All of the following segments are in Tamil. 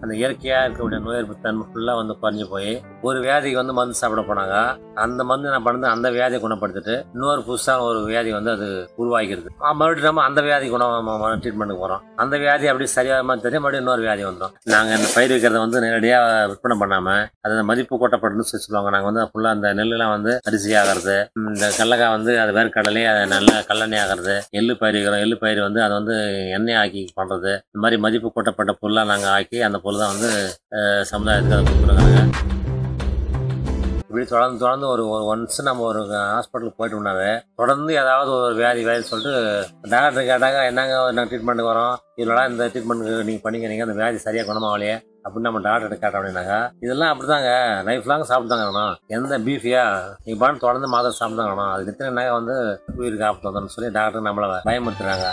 அந்த இயற்கையாக இருக்கக்கூடிய நோய் எதிர்ப்பு தன்மை ஃபுல்லாக வந்து குறைஞ்சி போய் ஒரு வியாதிக்கு வந்து மருந்து சாப்பிட போனாங்க அந்த மருந்து என்ன பண்ணுது அந்த வியாதியை குணப்படுத்திட்டு இன்னொரு புதுசாக ஒரு வியாதி வந்து அது உருவாகிறது ஆ, மறுபடியும் நம்ம அந்த வியாதி குணம் ட்ரீட்மெண்ட்டுக்கு போகிறோம் அந்த வியாதி அப்படி சரியாக தெரியும் மறுபடியும் இன்னொரு வியாதி வந்துடும் நாங்கள் இந்த பயிர் வைக்கிறத வந்து நேரடியாக விற்பனை பண்ணாமல் அது அந்த மதிப்பு கொட்டப்பட்டுன்னு சொல்லி சொல்லுவாங்க நாங்கள் வந்து ஃபுல்லாக அந்த நெல்லுலாம் வந்து அரிசி ஆகிறது இந்த கடலக்காய் வந்து அது வேர்க்கடலே அது நல்ல கல்லெண்ணெய் ஆகிறது எள்ளு பயிர் வைக்கிறோம் எள்ளு பயிர் வந்து அதை வந்து எண்ணெய் ஆக்கி பண்ணுறது இந்த மாதிரி மதிப்பு கொட்டப்பட்ட பொருளாக நாங்கள் ஆக்கி அந்த பொருள் தான் வந்து அஹ், சமுதாயத்துக்கு அதை கொடுக்குறாங்க இப்படி தொடர்ந்து தொடர்ந்து ஒரு ஒன்ஸ் நம்ம ஒரு ஹாஸ்பிட்டலுக்கு போயிட்டோம்னாவே தொடர்ந்து ஏதாவது ஒரு வியாதி வியாதி சொல்லிட்டு டாக்டர் கேட்டாங்க என்னங்க நாங்கள் ட்ரீட்மெண்ட்டுக்கு வரோம் இதெல்லாம் இந்த ட்ரீட்மெண்ட்டுக்கு நீங்கள் பண்ணிக்கிறீங்க அந்த வியாதி சரியாக குணமாகலையே அப்படின்னு நம்ம டாக்டர் கேட்டோம் அப்படின்னாக்கா இதெல்லாம் அப்படிதாங்க லைஃப் லாங் சாப்பிட்டாங்க வேணும் எந்த பீஃபியா நீ பாட்டு தொடர்ந்து மாதம் சாப்பிட்டாங்க வேணும் அது எத்தனை வந்து உயிருக்கு ஆபத்து வந்துடும் சொல்லி டாக்டர் நம்மளை பயமுறுத்துறாங்க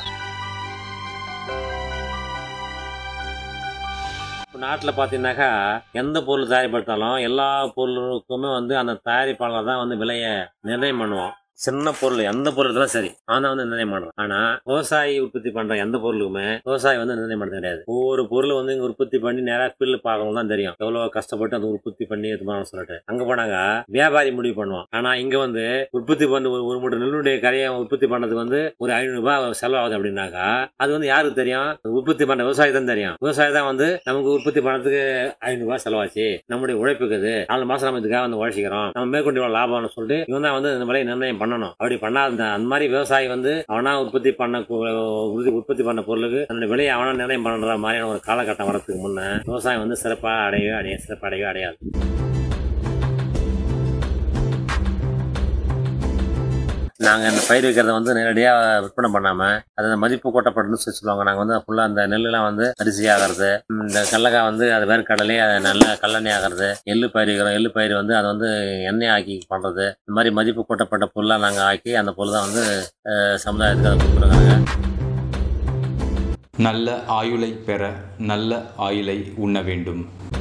இப்போ நாட்டில் பார்த்தீங்கன்னாக்கா எந்த பொருள் தயாரிப்படுத்தாலும் எல்லா பொருளுக்குமே வந்து அந்த தயாரிப்பாளர் தான் வந்து விலையை நிர்ணயம் பண்ணுவோம் சின்ன பொருள் எந்த பொருள் இருந்தாலும் சரி அவன் தான் வந்து நிர்ணயம் பண்றான் ஆனா விவசாயி உற்பத்தி பண்ற எந்த பொருளுக்குமே விவசாயி வந்து நிர்ணயம் பண்ணது கிடையாது ஒவ்வொரு பொருள் வந்து இங்க உற்பத்தி பண்ணி நேராக ஃபீல்டு பார்க்கணும் தான் தெரியும் எவ்வளவு கஷ்டப்பட்டு அந்த உற்பத்தி பண்ணி இது பண்ணணும்னு சொல்லிட்டு அங்க போனாங்க வியாபாரி முடிவு பண்ணுவான் ஆனா இங்க வந்து உற்பத்தி பண்ணி ஒரு ஒரு மூட்டை நெல்லுடைய கரையை உற்பத்தி பண்ணதுக்கு வந்து ஒரு ஐநூறு ரூபாய் செலவாகுது அப்படின்னாக்கா அது வந்து யாருக்கு தெரியும் உற்பத்தி பண்ண விவசாயி தான் தெரியும் விவசாயி தான் வந்து நமக்கு உற்பத்தி பண்ணதுக்கு ஐநூறு ரூபாய் செலவாச்சு நம்முடைய உழைப்புக்கு இது நாலு மாசம் நம்ம இதுக்காக வந்து உழைச்சிக்கிறோம் நம்ம மேற்கொண்டு இவ்வளவு லாபம்னு சொல்லிட்டு இவன் தான் வந்து இந்த விலையை நிர்ணயம் பண்ணணும் அப்படி பண்ணாத அந்த மாதிரி விவசாயி வந்து அவனா உற்பத்தி பண்ண கு- உறுதி- உற்பத்தி பண்ண பொருளுக்கு அந்த விலையை அவனா நிர்ணயம் பண்ற மாதிரியான ஒரு காலகட்டம் வரதுக்கு முன்ன விவசாயம் வந்து சிறப்பா அடையவே அடைய சிறப்பு அடையவே அடையாது நாங்கள் இந்த பயிர் வைக்கிறத வந்து நேரடியாக விற்பனை பண்ணாமல் அது அந்த மதிப்பு கொட்டப்பட்டுன்னு சொல்லி சொல்லுவாங்க நாங்கள் வந்து ஃபுல்லாக அந்த நெல்லுலாம் வந்து அரிசி ஆகிறது இந்த கடலக்காய் வந்து அது வேர்க்கடலே அது நல்ல கல்லெண்ணெய் ஆகிறது எள்ளு பயிர் வைக்கிறோம் எள்ளு பயிர் வந்து அதை வந்து எண்ணெய் ஆக்கி பண்ணுறது இந்த மாதிரி மதிப்பு கொட்டப்பட்ட பொருளாக நாங்கள் ஆக்கி அந்த பொருள் தான் வந்து அஹ், சமுதாயத்துக்கு அதை கொடுக்குறாங்க நல்ல ஆயுளை பெற நல்ல ஆயுளை உண்ண வேண்டும்